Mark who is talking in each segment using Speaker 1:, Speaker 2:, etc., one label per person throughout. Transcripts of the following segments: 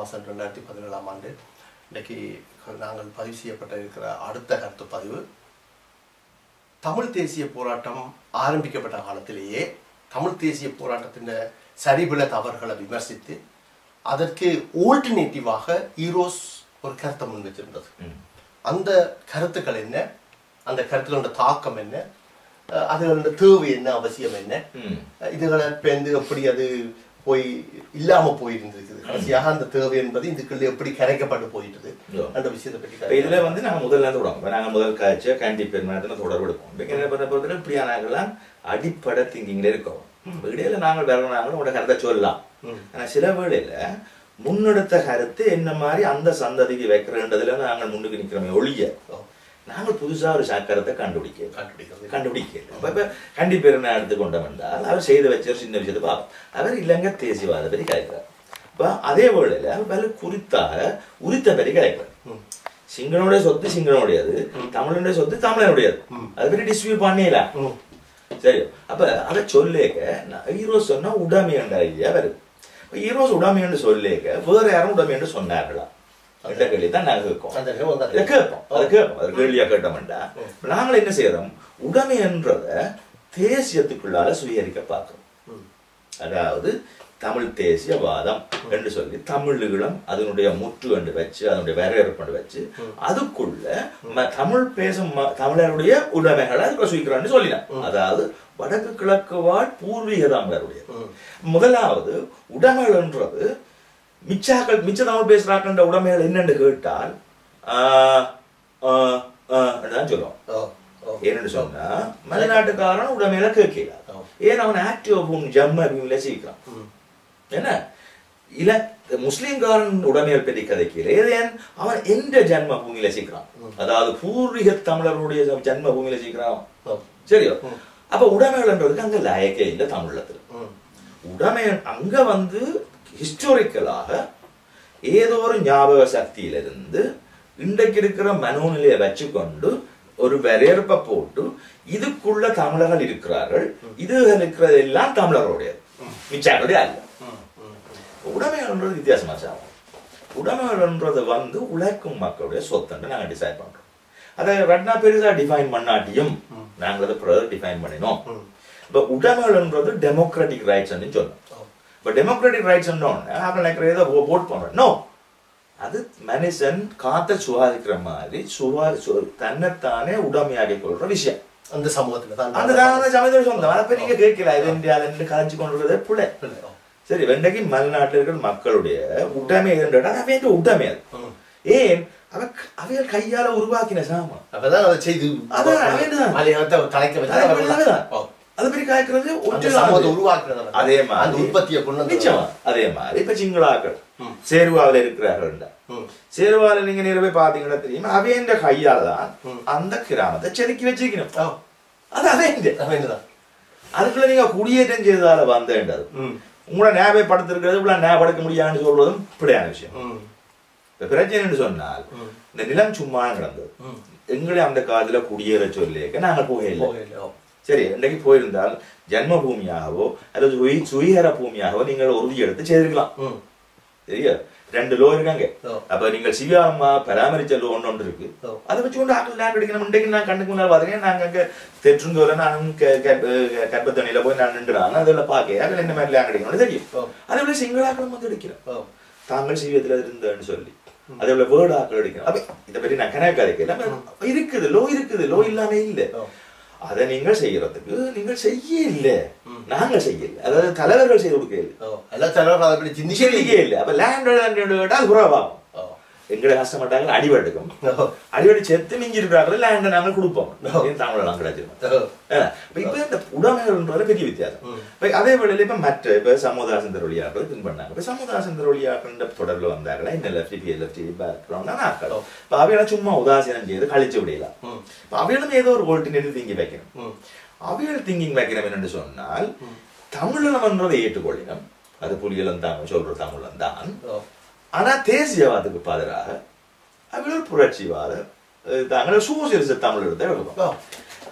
Speaker 1: மாதம் ரெண்டாயிரத்தி பதினேழாம் ஆண்டு இன்றைக்கு நாங்கள் பதிவு செய்யப்பட்ட இருக்கிற அடுத்த கருத்து பதிவு தமிழ் தேசிய போராட்டம் ஆரம்பிக்கப்பட்ட காலத்திலேயே தமிழ் தேசிய போராட்டத்தின் சரிபில தவறுகளை விமர்சித்து அதற்கு ஆல்டர்னேட்டிவாக ஈரோஸ் ஒரு கருத்தை முன் வச்சிருந்தது அந்த கருத்துக்கள் என்ன அந்த கருத்துக்களோட தாக்கம் என்ன அஹ் அதுகளோட தேவை என்ன அவசியம் என்ன
Speaker 2: ம்.
Speaker 1: அஹ் இதுகளை பேர்ந்து எப்படி அது போய் இல்லாம போயிருந்திருக்குது கடைசியாக அந்த தேவை என்பது இதுக்குள்ள எப்படி கரைக்கப்பட்டு போயிட்டது
Speaker 2: யோ.
Speaker 1: அந்த விஷயத்தை பற்றி
Speaker 2: இப்ப இதுல வந்து நாங்க முதல்ல இருந்து விடுவோம் இப்ப நாங்க முதல் காய்ச்ச கேண்டி பெருமானத்துல தொடர்பு எடுப்போம் இப்ப என்ன பண்ண பொறுத்தவரை இப்படியானாங்கலாம் அடிப்படை திங்கிங்ல இருக்கோம் இப்ப இடையில நாங்கள் வேற நாங்களும் உங்களோட கருத்தை சொல்லலாம் ஆனா சில வேளையில முன்னெடுத்த கருத்து என்ன மாதிரி அந்த சந்ததிக்கு வைக்கிறன்றதுல நாங்கள் முன்னுக்கு நிக்கிறோமே ஒழிய
Speaker 1: ஓ.
Speaker 2: நாங்கள் புதுசா ஒரு சக்கரத்தை கண்டுபிடிக்க
Speaker 1: கண்டுபிடிக்கிறது
Speaker 2: கண்டுபிடிக்கல அப்ப இப்ப கண்டி பெருமை எடுத்துக்கொண்டோம் என்றால் அவர் செய்து வச்ச ஒரு சின்ன விஷயத்தை பார்ப்போம் அவர் இலங்கை தேசியவாத பற்றி கேட்கிறார் இப்ப அதே வேளையில அவர் பல குறித்தாக உரித்த பற்றி கேட்கிறார்
Speaker 1: ம்.
Speaker 2: சிங்களனுடைய சொத்து சிங்களனுடையது தமிழனுடைய சொத்து தமிழனுடையது அதை பற்றி டிஸ்பியூட் பண்ணல
Speaker 1: ம்.
Speaker 2: சரி அப்ப அதை சொல்லேக்க நான் ஈரோஸ் சொன்னா உடைமை என்ற ஐயா வருது இப்ப ஈரோஸ் உடைமை என்று சொல்லேக்க வேற யாரும் உடைமை என்று சொன்னார்களா இந்த கேள்வி தான் நாங்க கேட்கோம்
Speaker 1: அந்த நிகழ்வு வந்து
Speaker 2: அதை கேட்போம் அதை கேட்போம் அது கேள்வியா கேட்டோம்டா இப்ப நாங்கள் என்ன செய்யறோம் உடைமை என்றத தேசியத்துக்குள்ளால சுயரிக்க பார்க்கிறோம்
Speaker 1: ம்.
Speaker 2: அதாவது தமிழ் தேசியவாதம் என்று சொல்லி தமிழீழம் அதனுடைய முற்று என்று வச்சு அதனுடைய வரையறுப்பு என்று வச்சு அதுக்குள்ள ம- தமிழ் பேசும் ம- தமிழருடைய உடைமைகளை அதுக்குள்ள சுயிக்கிறான்னு சொல்லினான் அதாவது வடக்கு கிழக்கு வாழ் பூர்வீக தமிழருடைய
Speaker 1: ம்.
Speaker 2: முதலாவது உடைமைகள்ன்றது மிச்சாக்கள் மிச்ச தமிழ் பேசுறாக்கள்ன்ற உடைமைகள் என்னன்னு கேட்டால் ஆஹ், ஆஹ், ஆஹ் தான் சொல்லுவோம்
Speaker 1: ஓ. ஓ.
Speaker 2: ஏன்னு சொன்னா மலைநாட்டுக்காரன் உடமையில கேட்கல
Speaker 1: ஆ.
Speaker 2: ஏன் அவன் ஆக்டிவ் பூமி ஜம்மு அப்படின்னு சீக்கிரம்
Speaker 1: ம்.
Speaker 2: என்ன இல்ல முஸ்லிம்காரன் உடமையல் பற்றி கதைக்கல ஏன் அவன் எந்த ஜன்ம பூமியில சீக்கிரம் அதாவது பூர்வீக தமிழருடைய ஜன்ம பூமியில சீக்கிரம்
Speaker 1: ஓ.
Speaker 2: சரியோ அப்ப உடைமைகள்ன்றதுக்கு அங்க லாயக்கே இல்லை தமிழத்துல
Speaker 1: ம்.
Speaker 2: உடைமை அங்க வந்து ஹிஸ்டாரிக்கலாக ஏதோ ஒரு ஞாபக சக்தியிலிருந்து இன்றைக்கு இருக்கிற மனோநிலையை வச்சுக்கொண்டு ஒரு வரையறுப்பை போட்டு இதுக்குள்ள தமிழர்கள் இருக்கிறார்கள் இதுகள் இருக்கிறது எல்லாம் தமிழருடையது மிச்சாக்களுடைய அல்ல
Speaker 1: ம். ம்.
Speaker 2: உடைமைகள்ன்றது வித்தியாசமா சாகும் உடைமைகள்ன்றது வந்து உழைக்கும் மக்களுடைய சொத்துன்னு நாங்க டிசைட் பண்றோம் அதை ரட்னா பெருசா டிஃபைன் பண்ணாட்டியும் நாங்கள் அதை பிறகு டிஃபைன் பண்ணினோம்
Speaker 1: ம்.
Speaker 2: இப்போ உடைமைகள்ன்றது டெமோக்ராட்டிக் ரைட்ஸ் சொன்னோம்
Speaker 1: ஓ.
Speaker 2: இப்போ டெமோக்ராட்டிக் ரைட்ஸ் அவங்க நினைக்கிற ஏதோ ஓட் பண்றோம் நோ அது மனுஷன் காத்த சுவாதிக்கிற மாதிரி சுவா சு- தன்னைத்தானே உடமையாகி கொள்ற விஷயம்
Speaker 1: அந்த சமூகத்துல தான்
Speaker 2: அந்த தான் சமயத்தில் சொந்தம் அதை போய் நீங்க கேட்கல இது இந்தியால இருந்து கலைஞ்சு கொண்டு பிள்ளை
Speaker 1: இல்லை. ஓ.
Speaker 2: சரி வெண்டைக்கு மலைநாட்டில் இருக்கிற மக்களுடைய உடைமை எதுன்றா அவன் உடைமை அது
Speaker 1: ம்.
Speaker 2: ஏன் அவ அவைகள் கையால உருவாக்கின சாமான்
Speaker 1: அப்பதான் அதை செய்து
Speaker 2: அதான் அவன்தான்.
Speaker 1: மலையாளத்தை தலைக்க வச்சு
Speaker 2: அது
Speaker 1: அவர்கள்
Speaker 2: அவன்தான்.
Speaker 1: ஓ.
Speaker 2: அது பெரிய காய்க்கிறது
Speaker 1: அந்த
Speaker 2: ஒன்று
Speaker 1: சமூகத்தை உருவாக்குறது அவர்கள்.
Speaker 2: அதே மாதிரி
Speaker 1: அந்த உற்பத்தியை கொண்டு வந்து
Speaker 2: நிச்சயமா அதே மாதிரி இப்ப சிங்களாக்கள்
Speaker 1: ம்.
Speaker 2: சேருவாவில் இருக்கிறார்கள்
Speaker 1: ம்.
Speaker 2: சேருவால நீங்க நேர போய் பாத்தீங்கன்னா தெரியுமா அவையன்ற கையால தான்
Speaker 1: ம்.
Speaker 2: அந்த கிராமத்தை செதுக்கி வச்சிருக்கணும்
Speaker 1: ஓ.
Speaker 2: அது அவையண்டு
Speaker 1: அவன் என்னதான்?
Speaker 2: அதுக்குள்ள நீங்க குடியேற்றம் செய்ததால வந்தேன்றது
Speaker 1: ம்.
Speaker 2: உங்களோட ஞாபகப்படுத்திருக்கிறது இவ்வளவு ஞாபகப்படுத்த முடியாதுன்னு சொல்றதும் பிழையான விஷயம்
Speaker 1: ம்.
Speaker 2: இப்ப பிரச்சனைன்னு சொன்னால்
Speaker 1: ம்.
Speaker 2: இந்த நிலம் சும்மா கிடந்தது
Speaker 1: ம்.
Speaker 2: எங்களை அந்த காலத்துல குடியேற சொல்லியிருக்க நாங்க போகல
Speaker 1: போகல. ஓ.
Speaker 2: சரி இன்றைக்கு போயிருந்தால் ஜன்ம பூமியாகவோ அல்லது சுயி- சுயீகர பூமியாகவோ நீங்கள் உறுதி எடுத்து செய்திருக்கலாம்
Speaker 1: ம்.
Speaker 2: சரியா ரெண்டு லோ இருக்காங்க
Speaker 1: ஓ.
Speaker 2: அப்ப நீங்கள் சிவியாமா பராமரிச்ச லோ ஒன்று ஒன்று இருக்கு
Speaker 1: ஓ.
Speaker 2: அதை வச்சு கொண்டு ஆக்கள் லேண்ட் அடிக்கணும் இன்றைக்கு நான் கண்ணுக்கு முன்னால் பாத்துறேன் நாங்க அங்க தெற்றுங்கோல நான் கர்ப்பத்தணியில போய் நான் நின்றுறாங்க அதில் பார்க்க அதில் என்ன மாதிரி லேண்ட் அடிக்கணும்னு தெரியும்
Speaker 1: ஓ.
Speaker 2: அதே போல சிங்களாக்களும் வந்து அடிக்கிறோம்
Speaker 1: ஓ.
Speaker 2: தாங்கள் சிவியத்துல இருந்தேன்னு சொல்லி அதே போல வேர்டு ஆக்கள் அடிக்கணும் அப்ப இதை பற்றி நான் கணக்கு கதைக்கல இருக்குது லோ இருக்குது லோ இல்லாம இல்ல
Speaker 1: ஓ.
Speaker 2: அதை நீங்கள் செய்யறதுக்கு நீங்கள் செய்ய இல்ல நாங்கள் செய்யல அதாவது தலைவர்கள் செய்து கொடுக்க இல்லை
Speaker 1: ஓ. எல்லா தலைவரும் அதை பற்றி சிந்திக்கவே
Speaker 2: நிச்சயிக்கே இல்லை அப்ப லேண்ட் கேட்டால் குறவாகும்
Speaker 1: ஓ.
Speaker 2: எங்களை கஷ்டப்பட்டாங்க அடிபட்டுக்கும்
Speaker 1: ஓ.
Speaker 2: அடிபட்டு செத்து மிஞ்சி இருக்கிறாங்களே லேண்டை நாங்கள் கொடுப்போம்
Speaker 1: ஓ.
Speaker 2: இது தமிழெல்லாம் கிடைச்சிருக்கோம்
Speaker 1: ஓ.
Speaker 2: இப்ப இந்த உடைமைகள்ன்றது பெரிய வித்தியாசம்
Speaker 1: ம்.
Speaker 2: இப்ப அதே வேளையில இப்ப மற்ற இப்ப சமுதாசந்தர் வழியாக்கள் பின் பண்ணாங்க இப்ப சமுதாசந்தர் வழியாக்கள் தொடர்பு வந்தாங்களா இந்த லெஃப்டி பி லெஃப்டி பேக்ரவுண்ட் ஆக்கள் இப்ப அவையெல்லாம் சும்மா உதாசீனம் செய்து கழிச்சு விடலாம்
Speaker 1: ம்.
Speaker 2: இப்ப அவைகளும் ஏதோ ஒரு ஆல்டர்னேட்டிவ் திங்கி வைக்கணும்
Speaker 1: ம்.
Speaker 2: அவைகள் திங்கிங் வைக்கணும் என்னன்னு சொன்னால் தமிழனம்ன்றதை ஏற்றுக்கொள்ளினம் அது புலியலம் தான் சொல்ற தமிழன் தான்
Speaker 1: ஓ.
Speaker 2: ஆனா தேசியவாதத்துக்கு பதிலாக அவர்கள் புரட்சிவாத அஹ், தாங்கள் சோசியலிச தமிழ் எடுத்து எழுதுவோம்
Speaker 1: ஓ.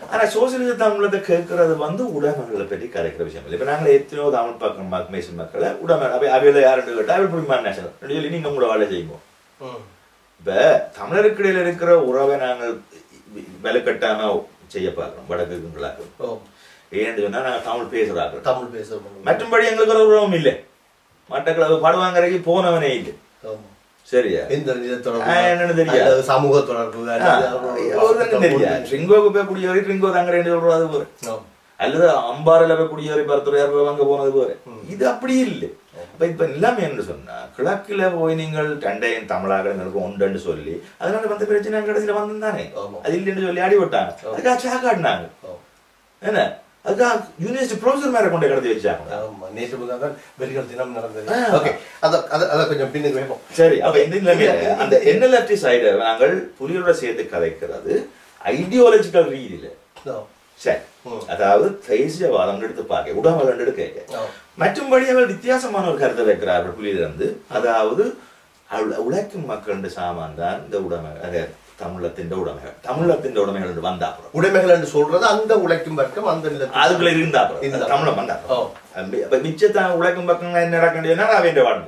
Speaker 2: ஆனா சோசியலிச தமிழத்தை கேட்கறது வந்து உடைமைகளை பற்றி கதைக்கிற விஷயம் இல்லை இப்ப நாங்கள் எத்தனையோ தமிழ் பக்கம் மக் மேசன் மக்களை உடைமை அவை அவையில யாருன்னு கேட்டா அவள் புரியுமா நேஷனல் சொல்லி நீங்க உங்களோட வேலை செய்வோம்
Speaker 1: ம்.
Speaker 2: இப்ப தமிழருக்கு இடையில இருக்கிற உறவை நாங்கள் விலை கட்டாம செய்ய பார்க்கிறோம் வடக்குங்களாக
Speaker 1: ஓ
Speaker 2: ஏன்னு சொன்னா நாங்க தமிழ் பேசுறாங்க
Speaker 1: தமிழ் பேசுறோம்
Speaker 2: மற்றும்படி எங்களுக்கு ஒரு உறவும் இல்லை மட்டக்களவு படுவாங்கரைக்கு போனவனே இல்லை
Speaker 1: ஆமா.
Speaker 2: சரியா
Speaker 1: எந்த நில தொடர்பு
Speaker 2: ஆ, என்னன்னு தெரியாது.
Speaker 1: அல்லது சமூக தொடர்பு அல்லது அவரோட
Speaker 2: ஒருத்தனுக்கும் தெரியாது ட்ரிங்கோக்கு போய் குடியேறி ட்ரிங்கோ தங்கறேன்னு சொல்றது போற
Speaker 1: ஆமா.
Speaker 2: அல்லது அம்பாரில் போய் குடியேறி பரத்துறையார் போய் அங்க போனது போற இது அப்படி இல்லை அப்ப இப்ப எல்லாமே என்ன சொன்னா கிழக்குல போய் நீங்கள் ரெண்டையும் தமிழாக எங்களுக்கு உண்டுன்னு சொல்லி அதனால வந்த பிரச்சனை கடைசியில வந்தானே
Speaker 1: ஆமா.
Speaker 2: அது இல்லைன்னு சொல்லி அடி விட்டாங்க அதுக்காக சாக்காடினாங்க
Speaker 1: ஆமா.
Speaker 2: என்ன அதுக்காக யூனிவர்சிட்டி ப்ரொஃபசர் மேல கொண்டு கடத்தி வச்சாங்க
Speaker 1: ஆமா. நேற்று முதல் தான் வெறிகள் தினம் நடந்தது
Speaker 2: ஆ.
Speaker 1: ஓகே அத அத அத கொஞ்சம் பின்னுக்கு வைப்போம்
Speaker 2: சரி அப்ப இந்த நிலைமையில அந்த என்எல்எஃப்டி சைடு நாங்கள் புலிகளோட சேர்த்து கதைக்கிறது ஐடியாலஜிக்கல் ரீதியில
Speaker 1: ஆ.
Speaker 2: சரி
Speaker 1: ம்.
Speaker 2: அதாவது தேசியவாதம் எடுத்து பார்க்க உடம்பு எடுக்க
Speaker 1: ஆ.
Speaker 2: மற்றும்படி அவர் வித்தியாசமான ஒரு கருத்தை வைக்கிறார்கள் புலியிலிருந்து அதாவது உழ- உழைக்கும் மக்கள் சாமான் தான் இந்த உடைமை அது தமிழத்தின் உடைமைகள் தமிழத்தின் உடைமைகள் என்று வந்தா அப்புறம்
Speaker 1: உடைமைகள் என்று சொல்றது அந்த உழைக்கும் வர்க்கம் அந்த நிலத்தில்
Speaker 2: அதுக்குள்ள இருந்தா அப்புறம்
Speaker 1: இருந்தா.
Speaker 2: தமிழம் வந்தா
Speaker 1: ஓ.
Speaker 2: அப்புறம் அப்ப மிச்சத்தான் உழைக்கும் பக்கம் என்ன நடக்கண்டியதுன்னா அவன் வாழ்ந்து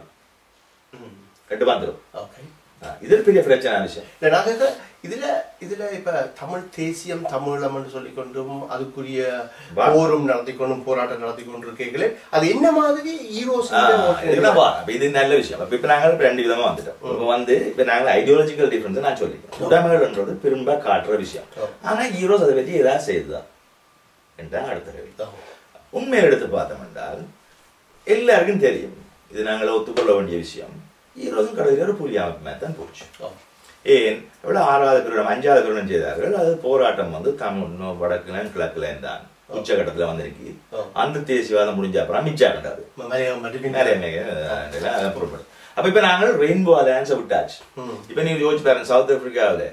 Speaker 1: ம்.
Speaker 2: கட்டு வந்துடும்
Speaker 1: ஓகே
Speaker 2: இது பெரிய பிரச்சனை விஷயம்
Speaker 1: இல்ல, நாங்க இத- இதுல இதுல இப்ப தமிழ் தேசியம் தமிழம் என்று சொல்லிக் கொண்டும் அதுக்குரிய
Speaker 2: வா.
Speaker 1: போரும் நடத்தி கொண்டும் போராட்டம் நடத்தி கொண்டு இருக்கீங்களே அது என்ன மாதிரி ஈரோஸ்
Speaker 2: இதுதான் வா. அப்ப இது நல்ல விஷயம் அப்ப இப்ப நாங்க இப்ப ரெண்டு விதமா வந்துட்டோம் இப்ப வந்து இப்ப நாங்க ஐடியாலஜிக்கல் டிஃபரன்ஸ் நான் சொல்லிக்கிறேன் உடைமைகள்ன்றது பெரும்பா காட்டுற விஷயம்
Speaker 1: ஆ.
Speaker 2: ஆனா ஹீரோஸ் அதை பற்றி ஏதாவது செய்துதான் என்றால் அடுத்த கேள்வி உண்மையை எடுத்து பார்த்தோம் என்றால் எல்லாருக்கும் தெரியும் இது நாங்கள் ஒத்துக்கொள்ள வேண்டிய விஷயம் ஹீரோஸும் கடைசியில் ஒரு புலி அமைப்பு தான் போச்சு ஏன் எவ்வளவு ஆறாவது கிரகணம் அஞ்சாவது கிரகணம் செய்தார்கள் அது போராட்டம் வந்து தமிழ் வடக்குல கிழக்குல தான் உச்சகட்டத்துல வந்திருக்கு
Speaker 1: ஆ.
Speaker 2: அந்த தேசியவாதம் முடிஞ்ச அப்புறம் மிச்சாகண்டாது நிறைய மிக அதெல்லாம் புறப்படும் அப்ப இப்ப நாங்கள் ரெயின்போ அலையன்ஸை விட்டாச்சு
Speaker 1: ம்.
Speaker 2: இப்ப நீங்க யோசிச்சு பாருங்க சவுத் ஆப்பிரிக்காவுல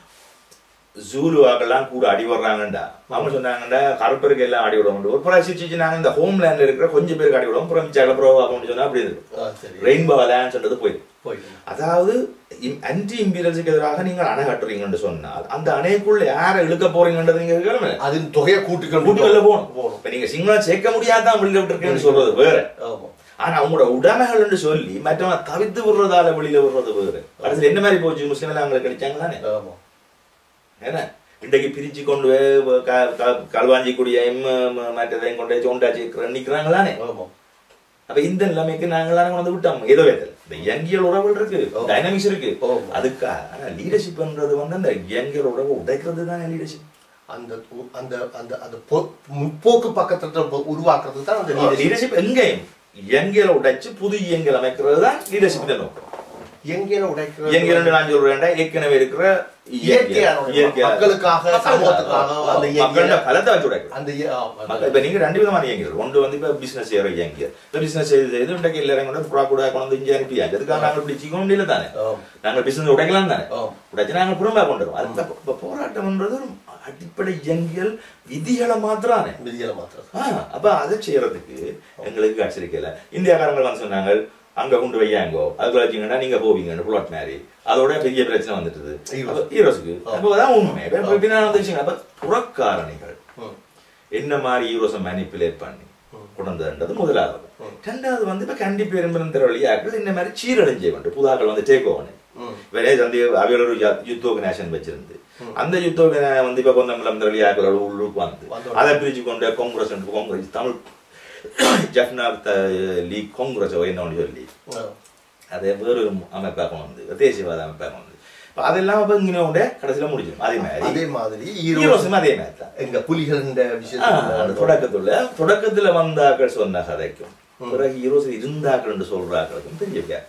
Speaker 2: ஜூலு ஆக்கெல்லாம் கூட அடி வர்றாங்கண்டா அவங்க சொன்னாங்கண்டா கருப்பருக்கு எல்லாம் அடி விடுவோம் ஒரு புறம் சிச்சு நாங்க இந்த ஹோம்லேண்ட்ல இருக்கிற கொஞ்சம் பேருக்கு அடி விடுவோம் புறம் மிச்சாக ப்ரோ அப்படின்னு சொன்னா அப்படி இருக்கு
Speaker 1: சரி
Speaker 2: ரெயின்போ அலையன்ஸ்ன்றது போயிடும்
Speaker 1: போயிட்டு
Speaker 2: அதாவது அன்டி இம்பீரியல்ஸுக்கு எதிராக நீங்கள் அணை கட்டுறீங்கன்னு சொன்னால் அந்த அணைக்குள்ள யாரை இழுக்க போறீங்கன்றது நீங்க கேளுங்க
Speaker 1: அதன் தொகையை கூட்டிக்கொண்டு
Speaker 2: கூட்டுகள்ல போகணும்
Speaker 1: போகணும்
Speaker 2: இப்ப நீங்க சிங்களம் சேர்க்க முடியாதான் வெளியில விட்டுருக்கேன்னு சொல்றது வேற
Speaker 1: ஆமா
Speaker 2: ஆனா அவங்களோட உடைமைகள்னு சொல்லி மற்றவங்க தவித்து விடுறதால வெளியில விடுறது வேறு அடுத்து என்ன மாதிரி போச்சு முஸ்லிம் எல்லாம் அவங்களுக்கு கிடைச்சாங்க தானே
Speaker 1: ஆமா
Speaker 2: என்ன இன்றைக்கு பிரிச்சு கொண்டு போய் க- க- களுவாஞ்சி குடியையும் மற்றதையும் கொண்டு போய் சோண்டாச்சி நிக்கிறாங்க தானே
Speaker 1: ஆமா
Speaker 2: அப்ப இந்த நிலைமைக்கு நாங்களாம் கொண்டு வந்து விட்டோம் ஏதோ விதத்துல இந்த இயங்கியல் உறவுகள் இருக்கு
Speaker 1: ஆமா.
Speaker 2: டைனமிக்ஸ் இருக்கு
Speaker 1: ஆமா.
Speaker 2: அதுக்கு ஆனா லீடர்ஷிப்ன்றது வந்து அந்த இயங்கியல் உறவை உடைக்கிறது தானே லீடர்ஷிப்
Speaker 1: அந்த உ- அந்த அந்த அந்த பொ- முற்போக்கு பக்கத்துல பொ- உருவாக்குறதுக்கு தான் அந்த leadership.
Speaker 2: லீடர்ஷிப் எங்கேயும் இயங்கியலை உடைச்சு புது இயங்கியல் அமைக்கிறது தான் லீடர்ஷிப் நோக்கம்
Speaker 1: இயங்கியல உடைக்கிறது
Speaker 2: இயங்கியல் நான் சொல்றேன் ஏற்கனவே இருக்கிற
Speaker 1: இயற்கையான ஒரு
Speaker 2: இயற்கையான-
Speaker 1: மக்களுக்காக, சமூகத்துக்காக அந்த இயங்கியல்.
Speaker 2: மக்களோட பலத்தை வச்சு உடைக்கிறது
Speaker 1: அந்த இய- ஆ, அந்த-
Speaker 2: மக்கள் இப்ப நீங்க ரெண்டு விதமான இயங்கியல் ஒன்று வந்து இப்ப பிசினஸ் செய்யற இயங்கியல் இப்ப பிசினஸ் செய்து செய்து இன்றைக்கு எல்லாரும் கூட புறா கூட கொண்டு வந்து இங்கே அனுப்பியாச்சு அதுக்காக நாங்கள் இப்படி சிக்க முடியல தானே
Speaker 1: ஆ.
Speaker 2: நாங்கள் பிசினஸ் உடைக்கலாம் தானே
Speaker 1: ஆ.
Speaker 2: உடைச்சு நாங்கள் புறம்பா கொண்டு வரோம் அதுக்கு இப்ப- இப்ப போராட்டம்ன்றது ஒரு அடிப்படை இயங்கியல் விதிகளை மாத்திரானே
Speaker 1: விதிகளை மாத்திரம்
Speaker 2: ஆ, அப்ப அதை செய்யறதுக்கு எங்களுக்கு கட்சிருக்கல இந்தியாக்காரங்க வந்து சொன்னாங்க அங்க கொண்டு வையாங்கோ அதுக்குள்ள வச்சீங்கன்னா நீங்க போவீங்கன்னு புலாட் மாதிரி அதோட பெரிய பிரச்சனை வந்துட்டுது
Speaker 1: Heroes.
Speaker 2: அப்ப ஹீரோஸுக்கு அப்பதான் உண்மை இப்ப இப்ப பின்னாடி வந்துச்சுங்க அப்ப புறக்காரணிகள்
Speaker 1: ம்.
Speaker 2: என்ன மாதிரி ஹீரோஸை மேனிப்புலேட் பண்ணி கொண்டு வந்ததுன்றது முதலாவது ரெண்டாவது வந்து இப்ப கண்டி பெரும்பெருந்திர வழியாக்கள் இந்த மாதிரி சீரழிஞ்சே வந்து புதாக்கள் வந்து டேக் ஓவன்
Speaker 1: ம்.
Speaker 2: வேறே வந்து அவையோட ஒரு யுத்த ஆர்கனைசேஷன் வச்சிருந்து அந்த யுத்த organi- வந்து இப்ப கொஞ்சம் இந்த வழியாக்களோட உள்ளுக்கு வந்து
Speaker 1: வந்தோம்.
Speaker 2: அதை பிரிச்சு கொண்டு காங்கிரஸ் காங்கிரஸ் தமிழ் ஜஃப்னார் லீக் காங்கிரஸ் என்ன சொல்லி
Speaker 1: ஆ.
Speaker 2: அதை வேறு அமைப்பாக கொண்டு வந்து தேசியவாத அமைப்பாக கொண்டு வந்து இப்ப அதெல்லாம் இப்ப இங்கே உண்டு கடைசியில முடிஞ்சிடும் அதே மாதிரி
Speaker 1: அதே மாதிரி ஈரோஸ்
Speaker 2: ஹீரோஸும் அதே மாதிரி தான்
Speaker 1: எங்க புலிகளின்
Speaker 2: ஆ, அந்த
Speaker 1: விஷயத்துல
Speaker 2: தொடக்கத்துல தொடக்கத்துல வந்தாக்கள் சொன்ன கதைக்கும் பிறகு ஹீரோஸ் இருந்தாக்கள் என்று சொல்றாக்களுக்கும் பெரிய gap.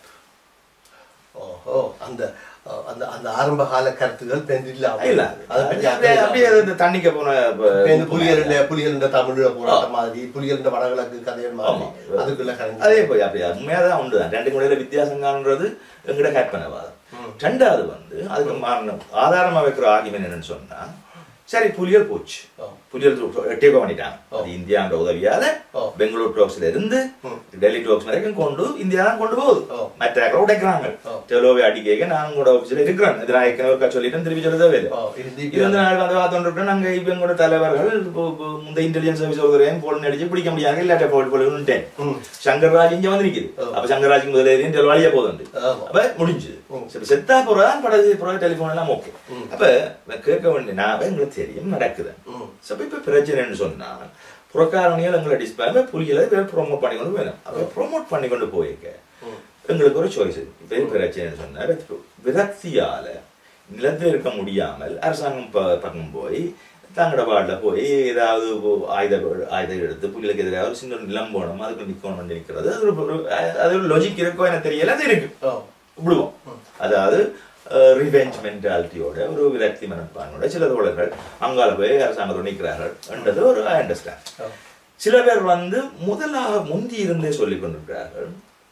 Speaker 1: ஓஹோ அந்த அஹ், அந்த அந்த ஆரம்ப கால கருத்துகள் பெண்டில்லாம
Speaker 2: இல்ல
Speaker 1: அதை பற்றி
Speaker 2: அப்படியே அப்படியே அந்த தண்ணிக்க போன ப-
Speaker 1: புலிகளின் புலிகளின் தமிழ போராட்டம் மாதிரி புலிகளின் வடகிழக்கு கதைகள் மாதிரி
Speaker 2: ஆமா.
Speaker 1: அதுக்குள்ள கலந்து
Speaker 2: அதே போய் அப்படியே உண்மையாதான் உண்டுதான் ரெண்டு முறையில வித்தியாசம் காணுன்றது எங்கட கற்பனைவாதம் ரெண்டாவது வந்து அதுக்கு மாறணும் ஆதாரமா வைக்கிற ஆகியம் என்னன்னு சொன்னா சரி புலிகள் போச்சு
Speaker 1: ஆ.
Speaker 2: புலிகள் டேக் பண்ணிட்டாங்க
Speaker 1: ஓ.
Speaker 2: அது இந்தியான்ற உதவியால
Speaker 1: ஓ.
Speaker 2: பெங்களூர் டோக்ஸ்ல இருந்து
Speaker 1: ம்.
Speaker 2: டெல்லி டோக்ஸ் வரைக்கும் கொண்டு இந்தியா தான் கொண்டு போகுது
Speaker 1: ஓ.
Speaker 2: மற்ற உடைக்கிறாங்க
Speaker 1: ஓ.
Speaker 2: டெலோவை அடிக்க நான் கூட ஆஃபீஸில் இருக்கிறேன் இது நான் ஏற்கனவே சொல்லிட்டேன் திருப்பி சொல்ல தேவையில்லை
Speaker 1: ஓ, இருந்து
Speaker 2: இது வந்து நாங்கள் வந்து பார்த்தோம் நாங்க இப்ப எங்களோட தலைவர்கள் இப்போ- இப்போ இந்த இன்டெலிஜென்ஸ் சர்வீஸ் ஒருத்தரையும் போல் அடிச்சு பிடிக்க முடியாது இல்லாட்ட போல் போலுன்ட்டேன்
Speaker 1: ம்.
Speaker 2: சங்கர்ராஜ் இங்க வந்து நிக்குது
Speaker 1: ஓ.
Speaker 2: அப்ப சங்கர்ராஜ் முதலேரியும் டெல்வாலியா போகுது
Speaker 1: ஆமா.
Speaker 2: அப்ப முடிஞ்சுது
Speaker 1: ம்.
Speaker 2: சரி செத்தா போறதான் படகு போற டெலிபோன் எல்லாம் ஓகே
Speaker 1: ம்.
Speaker 2: அப்ப நான் கேட்க வேண்டிய நான் எங்களுக்கு தெரியும் நடக்குது
Speaker 1: ம்.
Speaker 2: அப்ப இப்ப பிரச்சனைன்னு சொன்னா புறக்காரணிகள் எங்களை டிஸ்பிளே புரியல ப்ரோமோட் பண்ணி கொண்டு போயிடும் அப்ப ப்ரோமோட் பண்ணி கொண்டு போயிருக்க
Speaker 1: ம்.
Speaker 2: எங்களுக்கு ஒரு சாய்ஸ் இப்ப இது பிரச்சனைன்னு சொன்னா இப்ப விரக்தியால நிலத்தில் இருக்க முடியாமல் அரசாங்கம் ப- பக்கம் போய் தங்கட வார்டில் போய் ஏதாவது ஒ- ஆயுத ஆயுதம் எடுத்து புலிகளுக்கு எதிராக ஒரு சின்ன நிலம் போகணும் அதுக்கு நிற்கணும் பண்ணி நிற்கிறது அது ஒரு- ஒரு அது ஒரு லொஜிக் இருக்கோ எனக்கு தெரியல அது இருக்கு
Speaker 1: ஓ.
Speaker 2: விடுவோம் அதாவது ரிவெஞ்ச் மென்டாலிட்டியோட ஒரு விரக்தி மனப்பானோட சில தோழர்கள் அங்கால போய் அரசாங்கத்தோடு நிற்கிறார்கள் என்றது ஒரு ஐ அண்டர்ஸ்டாண்ட்
Speaker 1: ஓ.
Speaker 2: சில பேர் வந்து முதலாக முந்தி இருந்தே சொல்லிக் கொண்டிருக்கிறார்கள்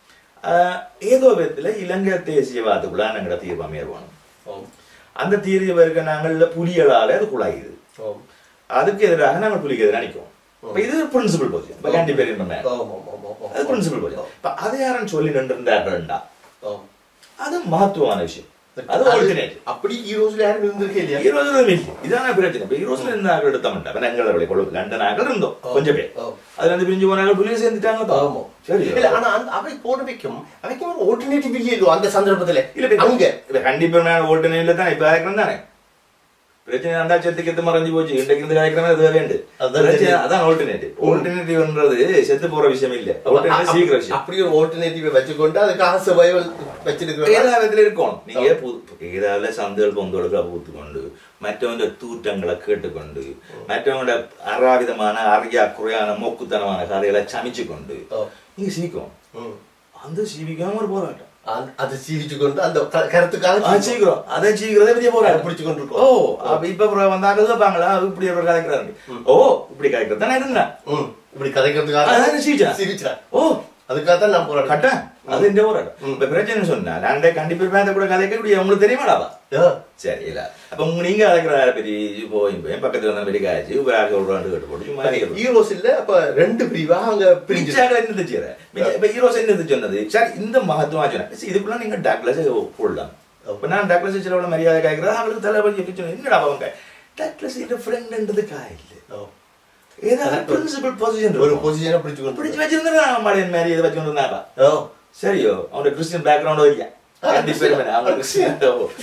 Speaker 2: ஆஹ், ஏதோ விதத்துல இலங்கை தேசியவாதத்துக்குள்ள நாங்கள் தீர்வு அமையணும்
Speaker 1: ஓ.
Speaker 2: அந்த தீர்வுக்கு நாங்கள் புலிகளால அது குழாயுது
Speaker 1: ஓ.
Speaker 2: அதுக்கு எதிராக நாங்கள் புலிக்கு எதிராக நிற்கும் இப்ப இது பிரின்சிபல் பொசிஷன் இப்போ கேண்டி பேர் என்ன
Speaker 1: ஓ, ஓ, ஓ, ஓ, ஓ.
Speaker 2: அது பிரின்சிபல் பொசிஷன் இப்ப அதை யாரும் சொல்லி நின்றுட்டார்கள்டா
Speaker 1: ஓ.
Speaker 2: அது மகத்துவமான விஷயம் அது ஆல்டர்னேட்
Speaker 1: அப்படி ஹீரோஸ்ல யாரும் இருந்திருக்கே இல்லையா
Speaker 2: ஈரோஸ்ல இல்லை இதான பிரச்சனை இப்ப ஈரோஸ்ல இருந்த ஆக்கள் எடுத்த மாட்டேன் அப்ப எங்களை கொழு லண்டன் ஆக்கள் இருந்தோம்
Speaker 1: ஓ.
Speaker 2: கொஞ்சம் பேர்
Speaker 1: ஓ.
Speaker 2: அதுல இருந்து பிரிஞ்சு போனாங்க புள்ளிய சேர்ந்துட்டாங்க
Speaker 1: ஆமா
Speaker 2: சரி
Speaker 1: இல்ல ஆனா அந்த அவை போட வைக்கும் அவைக்கும் ஒரு ஆல்டர்னேட்டிவ் இல்லையோ அந்த சந்தர்ப்பத்துல
Speaker 2: இல்ல இப்ப
Speaker 1: அங்க
Speaker 2: இப்ப கண்டிப்பா நான் ஓட்டுநேரில் தான் இப்ப ஆயிருக்கணும் தானே பிரச்சனை ரெண்டா செத்துக்கு எத்து மறைஞ்சு போச்சு இன்றைக்கு இருந்து காய்க்கிறமே அது வேண்டு
Speaker 1: அதான்
Speaker 2: பிரச்சனை
Speaker 1: தெரியும்.
Speaker 2: அதான் ஆல்டர்னேட்டிவ் ஆல்டர்னேட்டிவ்ன்றது செத்து போற விஷயம் இல்ல ஆல்டர்னேட்டிவ் சீக்கிர விஷயம்
Speaker 1: அப்படி ஒரு ஆல்டர்னேட்டிவ் வச்சுக்கொண்டு அதுக்காக சர்வைவல் வச்சிருக்கிறோம்
Speaker 2: ഏതാവിധത്തിൽ എടുക്കണം നീ ഏതാവിലെ സന്തുകൾ പൊന്തുകളൊക്കെ പൂത്തുകൊണ്ട് മറ്റവന്റെ തൂറ്റങ്ങളെ കേട്ടുകൊണ്ട് മറ്റവന്റെ അറാവിധமான അറിയാ കുറിயான மொக்குத்தனமான கதைகளை சமைச்சுக்கொண்டு
Speaker 1: ஓ.
Speaker 2: நீங்க சீக்கிரம்
Speaker 1: ம்.
Speaker 2: அந்த சீவிக்காம ஒரு போராட்டம்
Speaker 1: அந்த- அதை சீவிச்சு கொண்டு அந்த க- கருத்துக்காக
Speaker 2: ஆ, சீக்கிரம் அதை சீக்கிரதே பெரிய போராட்டம்
Speaker 1: பிடிச்சு கொண்டு
Speaker 2: ஓ அப்ப இப்ப அப்புறம் வந்தாங்க கேட்பாங்களா இப்படி ஒரு கதைக்கிறாரு ஓ இப்படி கதைக்கிறது தானே இருந்தேன்
Speaker 1: ம். இப்படி கதைக்கிறதுக்காக
Speaker 2: அதான் சிரிச்சா.
Speaker 1: சிரிச்சா
Speaker 2: ஓ
Speaker 1: அதுக்காக தான் நான் போராட்டம்
Speaker 2: கட்ட அது இந்த போராட்டம் இப்ப பிரச்சனை சொன்னா நாங்க கண்டிப்பா பேச கூட கதைக்க முடியும் உங்களுக்கு தெரியுமாடாவா
Speaker 1: ஆ.
Speaker 2: சரி இல்ல அப்ப உங்க நீங்க அழைக்கிற பெரிய இப்போ என் பக்கத்துல இருந்தா பெரிய காய்ச்சி வேக விடுறாண்டு கேட்டு போட்டு சும்மா இருக்கிறோம்.
Speaker 1: ஹீரோஸ் இல்ல அப்ப ரெண்டு பிரிவா அங்க பிரிஞ்சு
Speaker 2: பிரிச்சாக என்ன தெரிச்சுற இப்ப ஹீரோஸ் என்ன சொன்னது சரி இந்த மகத்துவம் சொன்னேன் சரி, இதுக்குள்ள நீங்க டாக்லஸ் போடலாம் இப்ப நான் டாக்லஸ் சில மரியாதை காய்க்கிறேன் அவங்களுக்கு தலைவலி எப்படி சொன்னேன் என்னடா அவங்க டாக்லஸ் இந்த ஃப்ரெண்ட்ன்றது காயில்லை
Speaker 1: ஓ.
Speaker 2: ஏதாவது பிரின்சிபல் பொசிஷன்
Speaker 1: ஒரு பொசிஷனை பிடிச்சு கொண்டு
Speaker 2: பிடிச்சு வச்சிருந்தா மாடியன் மாதிரி இதை வச்சு இருந்தாப்பா
Speaker 1: ஓ.
Speaker 2: சரியோ அவனோட கிறிஸ்டியன் பேக்ரவுண்ட் வரியா அவங்க கிறிஸ்டியன்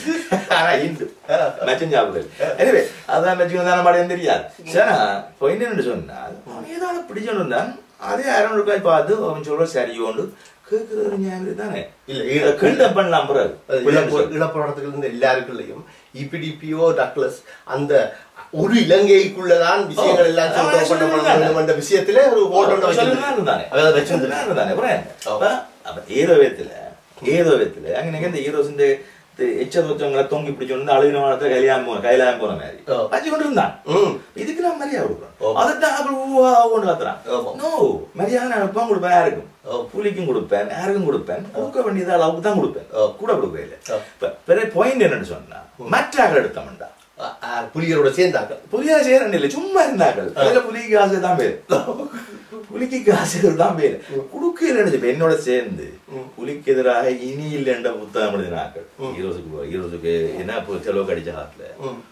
Speaker 2: ஆனா இந்து மச்சம் ஞாபகம் எனவே அதான் வச்சுக்கணும் மாட்டேன் தெரியாது சரி போயிட்டு என்று சொன்னால் அவன் ஏதாவது பிடிச்சோன்னு இருந்தான் அதே அரை ரூபாய் பார்த்து அவன் சொல்ற சரியோண்டு கேட்கறது ஞாபகம் தானே
Speaker 1: இல்ல,
Speaker 2: இதை கிண்டப் பண்ணலாம் பிறகு
Speaker 1: அது இளப்போ- இளப்போராட்டத்துல இருந்த எல்லாருக்குள்ளயும் இபிடிபிஓ டக்ளஸ் அந்த ஒரு இலங்கைக்குள்ளதான் விஷயங்கள் எல்லாம்
Speaker 2: ஆ,
Speaker 1: சொல்றோம் பண்ண
Speaker 2: சொல்லுங்க.
Speaker 1: வேண்டும் என்ற விஷயத்துல ஒரு ஓட்டம்
Speaker 2: சொல்லுங்க இருந்தானே
Speaker 1: அதாவது வச்சிருந்தானே
Speaker 2: இருந்தானே அப்புறம் அப்ப அப்ப ஏதோ விதத்துல ஏதோ விதத்துல அங்க இந்த ஹீரோஸ் எச்ச தொச்சவங்களை தொங்கி பிடிச்சோன்னு அழுகின வாரத்தை கையிலாம போன கையிலாம போன மாதிரி
Speaker 1: ஓ.
Speaker 2: வச்சு கொண்டு இருந்தான்
Speaker 1: ம்.
Speaker 2: இதுக்கு நான் மரியாதை கொடுக்குறோம்
Speaker 1: ஓ.
Speaker 2: அதைத்தான் அவள் ஊவா கொண்டு கத்துறான்
Speaker 1: ஆமா.
Speaker 2: நோ மரியாதை நான் எப்பவும் கொடுப்பேன் யாருக்கும்
Speaker 1: ஓ.
Speaker 2: புலிக்கும் கொடுப்பேன் யாருக்கும் கொடுப்பேன் கொடுக்க வேண்டியது அளவுக்கு தான் கொடுப்பேன்
Speaker 1: ஓ.
Speaker 2: கூட கொடுக்கவே இல்லை
Speaker 1: ஓ.
Speaker 2: இப்ப பெரிய பாயிண்ட் என்னன்னு சொன்னா மற்ற ஆக்கள் எடுத்தோம்டா
Speaker 1: ஆ, ஆ, புலிகளோட சேர்ந்தாங்க
Speaker 2: புலியா சேரன் இல்லை சும்மா இருந்தார்கள் அதுல புலிக்கு காசு தான் பேரு புலிக்கு காசு தான் பேரு குடுக்க நினைச்சு என்னோட சேர்ந்து புலிக்கு எதிராக இனி இல்லைன்ற புத்தகம் எழுதினாக்கள் ஹீரோஸுக்கு ஹீரோஸுக்கு என்ன இப்போ செலவு கடிச்ச காலத்துல
Speaker 1: ம்.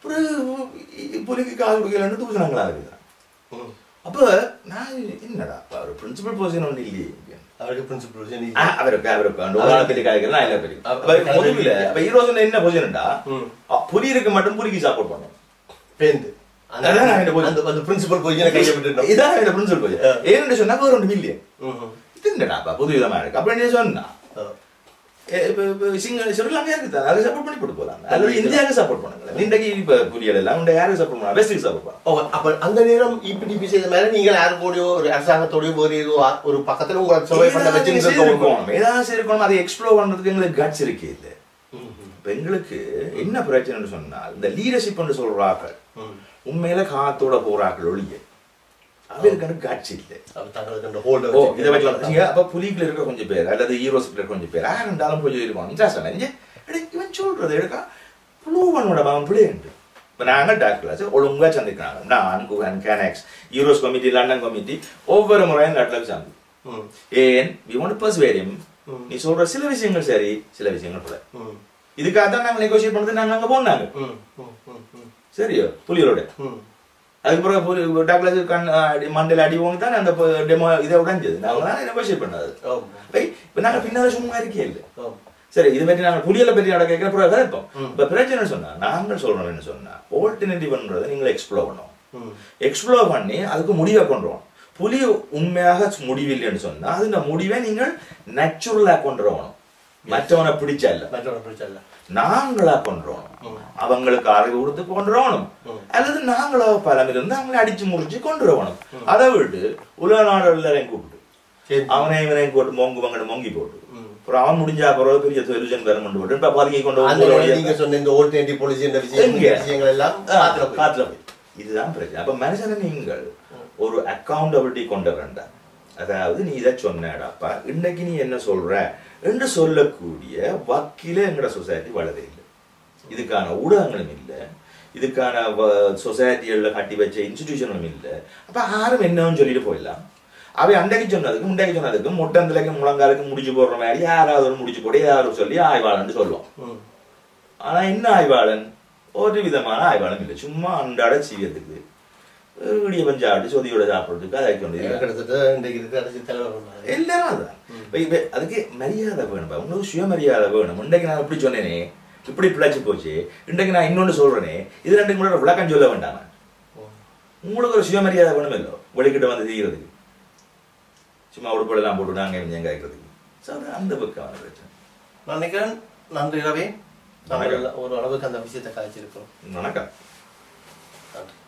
Speaker 2: அப்புறம் புலிக்கு காசு கொடுக்கலன்னு தூசினாங்களா இருக்குதான்
Speaker 1: ம்.
Speaker 2: அப்ப நான் என்னடா அப்ப ஒரு பிரின்சிபல் பொசிஷன் ஒன்று இல்லையே
Speaker 1: அவருக்கு பிரின்சிபல்
Speaker 2: ஆ, அவருக்கு அவருக்கு அந்த ஒரு ஆளை பத்தி காய்க்கிறது நான் என்ன தெரியும்
Speaker 1: அப்ப
Speaker 2: அப்ப முதல்ல அப்ப ஹீரோஸ் என்ன பொசிஷன்டா
Speaker 1: ம்.
Speaker 2: புலி இருக்கு மட்டும் புலிக்கு சப்போர்ட் பண்ணும்
Speaker 1: பேந்து அந்த
Speaker 2: அதான் நான் இந்த பொசி-
Speaker 1: அந்த- அந்த பிரின்சிபல் பொசிஷனை கையை விட்டுட்டோம்
Speaker 2: இதான் என்ன பிரின்சிபல் பொசிஷன் ஏன்னு சொன்னா ஒரு ரெண்டு மில்லியன்
Speaker 1: ம்.
Speaker 2: இது என்னடாப்பா புது விதமா இருக்கு அப்ப என்ன சொன்னா
Speaker 1: ஆ.
Speaker 2: ஏ, இப்ப இப்ப சிங்க ஸ்ரீலங்கா இருக்கு அதை சப்போர்ட் பண்ணி போட்டு போலாம் அல்லது இந்தியாவுக்கு சப்போர்ட் பண்ணுங்க இன்றைக்கு இப்ப புரியல எல்லாம் உண்ட யாருக்கு சப்போர்ட் பண்ணலாம் வெஸ்ட்டுக்கு சப்போர்ட் பண்ணலாம்
Speaker 1: ஓ, அப்ப அந்த நேரம் இபிடிபி செய்த மாதிரி நீங்கள் யாரு கூடயோ ஒரு அரசாங்கத்தோடய வேறு ஏதோ ஆ- ஒரு பக்கத்துல உங்களை சர்வை பண்ண
Speaker 2: ஏதாவது
Speaker 1: வச்சிருக்கோம்
Speaker 2: இருக்கணும். ஏதாவது இருக்கணும் அதை எக்ஸ்ப்ளோர் பண்றதுக்கு எங்களுக்கு கட்ஸ் இருக்கு இல்ல இப்ப எங்களுக்கு என்ன பிரச்சனைன்னு சொன்னால் இந்த லீடர்ஷிப் சொல்றாக்கள் உண்மையில காத்தோட போறாக்கள் ஒழிய அவருக்கு காட்சி இல்லை
Speaker 1: தங்களுக்கு அந்த ஹோல்டர்
Speaker 2: ஓ இதை வச்சு வந்து அப்ப புலிக்குள்ள இருக்க கொஞ்சம் பேர் அல்லது ஹீரோஸ் இருக்க கொஞ்சம் பேர் யார் இருந்தாலும் போய் இருக்கும் இன்ட்ரெஸ்ட் இல்லை இவன் சொல்றது எடுக்கா புழுவனோட அவன் பிள்ளைண்டு இப்போ நாங்கள் டாக்டர்ஸ் ஒழுங்கா சந்திக்கிறாங்க நான் குஹன் கேனக்ஸ் யூரோஸ் கமிட்டி லண்டன் கமிட்டி ஒவ்வொரு முறையும் டாக்டருக்கு சந்தி
Speaker 1: ம்
Speaker 2: ஏன் வி வாண்ட் பர்சுவேட் him
Speaker 1: ம்.
Speaker 2: நீ சொல்ற சில விஷயங்கள் சரி சில விஷயங்கள் பிள்ளை
Speaker 1: ம்
Speaker 2: இதுக்காக தான் நாங்கள் நெகோசியேட் பண்ணது நாங்கள் அங்கே போனாங்க
Speaker 1: ம் ம் ம் ம்
Speaker 2: சரியோ புலிகளோட
Speaker 1: ம்
Speaker 2: அதுக்கு பிறகு புலி டாக்டர்ஸ் கண் அடி மண்டையில் அடி வாங்கி தான் அந்த டெமோ இதை உடைஞ்சது நாங்கள் தான் நெகோசியேட் பண்ணது
Speaker 1: ஆமா
Speaker 2: இப்போ நாங்கள் பின்னால் சும்மா இருக்கே இல்லை
Speaker 1: ஆமா
Speaker 2: சரி இது பற்றி நாங்கள் புலிகளை பற்றி நட கேட்கிற பிறகு கதைப்போம்
Speaker 1: ம்.
Speaker 2: இப்போ பிரச்சனை சொன்னா நாங்கள் சொல்றோம் என்ன சொன்னா ஆல்டர்னேட்டிவ்ன்றதை நீங்கள் எக்ஸ்ப்ளோர் பண்ணுவோம்
Speaker 1: ம்
Speaker 2: எக்ஸ்ப்ளோர் பண்ணி அதுக்கு முடிவை கொண்டுருவோம் புலி உண்மையாக முடிவில்லைன்னு சொன்னா அது முடிவை நீங்கள் நேச்சுரலா கொண்டு வரணும் மற்றவனை பிடிச்சா இல்ல
Speaker 1: மற்றொரு பிரச்சனை இல்லை
Speaker 2: நாங்களா கொண்டுறோம்
Speaker 1: ம்.
Speaker 2: அவங்களுக்கு அறிவு கொடுத்து கொண்டுறோணும்
Speaker 1: ம். அல்லது
Speaker 2: அல்லது நாங்களா பலம் இருந்து அவங்களை அடிச்சு முறிச்சு கொண்டுறோணும் அதை விட்டு உலக நாடு எல்லாரையும் கூப்பிட்டு
Speaker 1: சரி
Speaker 2: அவனை இவனையும் போட்டு மொங்கு மங்கன்னு மொங்கி போட்டு
Speaker 1: ம்.
Speaker 2: அப்புறம் அவன் முடிஞ்சா பிறகு பெரிய சொல்யூஷன் வேற கொண்டு போட்டு இப்ப பதுங்கி கொண்டு
Speaker 1: அந்த
Speaker 2: வந்து
Speaker 1: நீங்க சொன்ன இந்த ஆல்டர்னேட்டிவ் பாலிசி என்ற விஷயம்
Speaker 2: எங்க?
Speaker 1: இந்த விஷயங்கள் எல்லாம் காத்துல போய்.
Speaker 2: காத்துல போய் இதுதான் பிரச்சனை அப்ப மனுஷனை நீங்கள் ஒரு அக்கௌண்டபிலிட்டி கொண்டு வேண்டாம் அதாவது நீ இதை சொன்னடாப்பா இன்னைக்கு நீ என்ன சொல்ற என்று சொல்லக்கூடிய வக்கீல எங்கட சொசைட்டி வளரே இல்லை இதுக்கான ஊடகங்களும் இல்லை இதுக்கான சொசைட்டிகளில் கட்டி வச்ச இன்ஸ்டிடியூஷனும் இல்லை அப்ப யாரும் என்னன்னு சொல்லிட்டு போயிடலாம் அவை அன்றைக்கு சொன்னதுக்கு முண்டைக்கு சொன்னதுக்கு முட்டந்திலைக்கு முழங்காலுக்கு முடிச்சு போடுற மாதிரி யாராவது ஒரு முடிச்சு போட்டு யாரும் சொல்லி ஆய்வாளன்னு சொல்லுவோம்
Speaker 1: ம்.
Speaker 2: ஆனா என்ன ஆய்வாளன் ஒரு விதமான ஆய்வாளன் இல்லை சும்மா அன்றாட செய்யறதுக்கு இடிய பஞ்சாட்டு சொதியோட சாப்பிடுறதுக்கு அதை கொண்டு
Speaker 1: எனக்கு கிட்டத்தட்ட இன்றைக்கு இருக்கிற அரசியல் தலைவர் சொன்னாரு.
Speaker 2: எல்லாரும் அதுதான் இப்ப இப்ப அதுக்கு மரியாதை வேணும் உங்களுக்கு சுயமரியாதை வேணும் இன்றைக்கு நான் இப்படி சொன்னேனே இப்படி பிழைச்சு போச்சு இன்றைக்கு நான் இன்னொன்னு சொல்றேனே இது ரெண்டு கூட விளக்கம் சொல்ல வேண்டாமா
Speaker 1: ம்.
Speaker 2: உங்களுக்கு ஒரு சுயமரியாதை வேணும் இல்லோ வெளிக்கிட்ட வந்து செய்யறதுக்கு சும்மா உடுப்பெல்லாம் போட்டு நாங்க எங்க கேட்கறதுக்கு So, அது அந்த பக்கம் பிரச்சனை
Speaker 1: நான் நினைக்கிறேன் நன்றி ரவி நாங்கள் ஒரு அளவுக்கு அந்த விஷயத்தை காய்ச்சிருக்கிறோம்
Speaker 2: வணக்கம்
Speaker 1: நன்றி